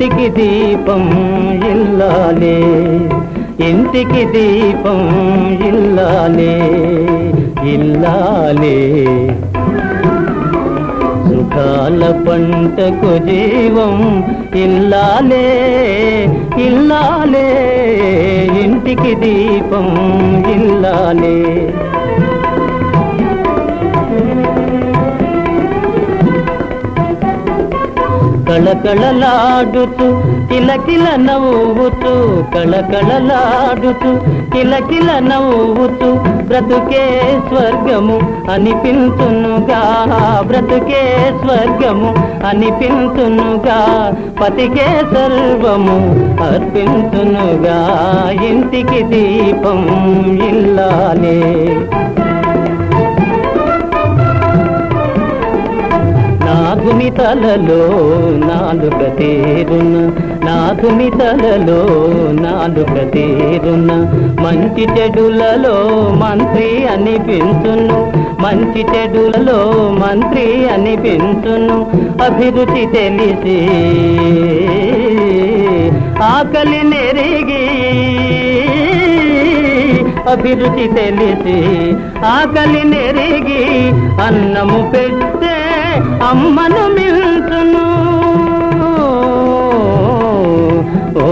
ఇంటికి దీపం ఇల్లాలే ఇంటికి దీపం ఇల్లాలే ఇల్లాలే సుఖాల పంటకు జీవం ఇల్లాలే ఇల్లాలే ఇంటికి దీపం ఇల్లాలే కళకళలాడుతూ కిలకిల నవ్వుతూ కళకళలాడుతూ కిలకిల నవ్వుతూ బ్రతుకే స్వర్గము అనిపించునుగా బ్రతుకే స్వర్గము అనిపించునుగా పతికే సర్వము అర్పించునుగా ఇంటికి దీపం ఇల్లాలే నాగుని తలలో నాలుక తీరున నాగుని తలలో నాలుక తీరున మంచి చెడులలో మంత్రి అనిపించును మంచి చెడులలో మంత్రి అనిపించును అభిరుచి తెలిసి ఆకలి నెరిగి అభిరుచి తెలిసి ఆకలి నెరిగి అన్నము పెట్టే అమ్మను మిల్చును ఓ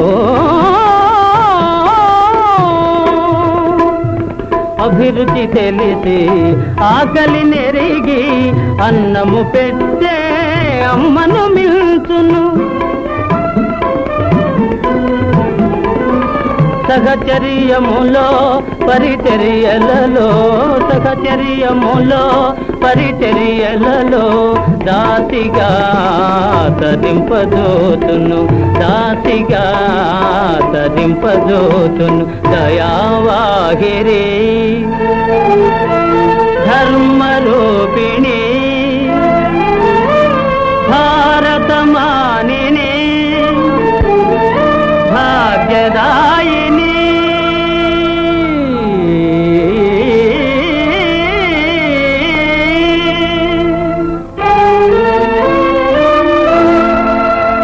అభిరుచి తెలిసి ఆకలి నెరిగి అన్నము పెట్టే అమ్మను మిల్చును సహచర్యములో పరిచర్యలలో సహచర్యములో పరిచర్యలలో దాసిగా తరింపజోతును దాసిగా తరింపజోతును దయావాహిరి ధర్మ